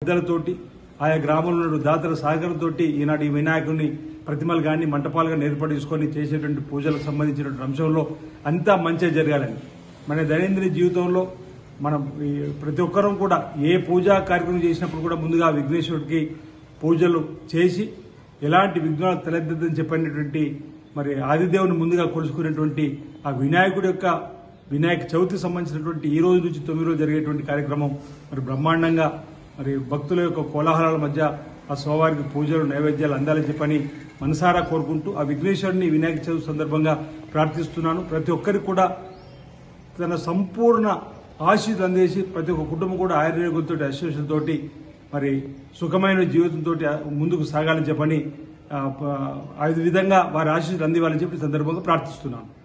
పెద్దలతోటి ఆయా గ్రామంలో ఉన్న దాతల సహకారంతో ఈనాడు ఈ వినాయకుడిని ప్రతిమలు కానీ మంటపాలుగా ఏర్పాటు చేసుకొని చేసేటువంటి పూజలకు సంబంధించినటువంటి అంశంలో అంతా మంచిగా జరగాలని మన దైనందిన జీవితంలో మనం ఈ ప్రతి ఒక్కరం కూడా ఏ పూజా కార్యక్రమం చేసినప్పుడు కూడా ముందుగా విఘ్నేశ్వరుడికి పూజలు చేసి ఎలాంటి విఘ్నాలు తలెత్తదని చెప్పినటువంటి మరి ఆదిదేవుని ముందుగా కొలుసుకునేటువంటి ఆ వినాయకుడి యొక్క వినాయక చవితికి సంబంధించినటువంటి ఈ రోజు నుంచి తొమ్మిది రోజు జరిగేటువంటి కార్యక్రమం మరి బ్రహ్మాండంగా మరి భక్తుల యొక్క కోలాహలాల మధ్య ఆ స్వామివారికి పూజలు నైవేద్యాలు అందాలని చెప్పని మనసారా కోరుకుంటూ ఆ విఘ్నేశ్వరుని వినాయక చవితి సందర్భంగా ప్రార్థిస్తున్నాను ప్రతి ఒక్కరికి కూడా తన సంపూర్ణ ఆశీస్సులు అందేసి ప్రతి ఒక్క కుటుంబం కూడా ఆయుర్వేదంతో అసోసియేషన్తోటి మరి సుఖమైన జీవితంతో ముందుకు సాగాలని చెప్పని ఆ, ప- ఆ విధంగా వారి ఆశీస్సులు అందివ్వాలని చెప్పి ఈ సందర్భంగా ప్రార్థిస్తున్నాను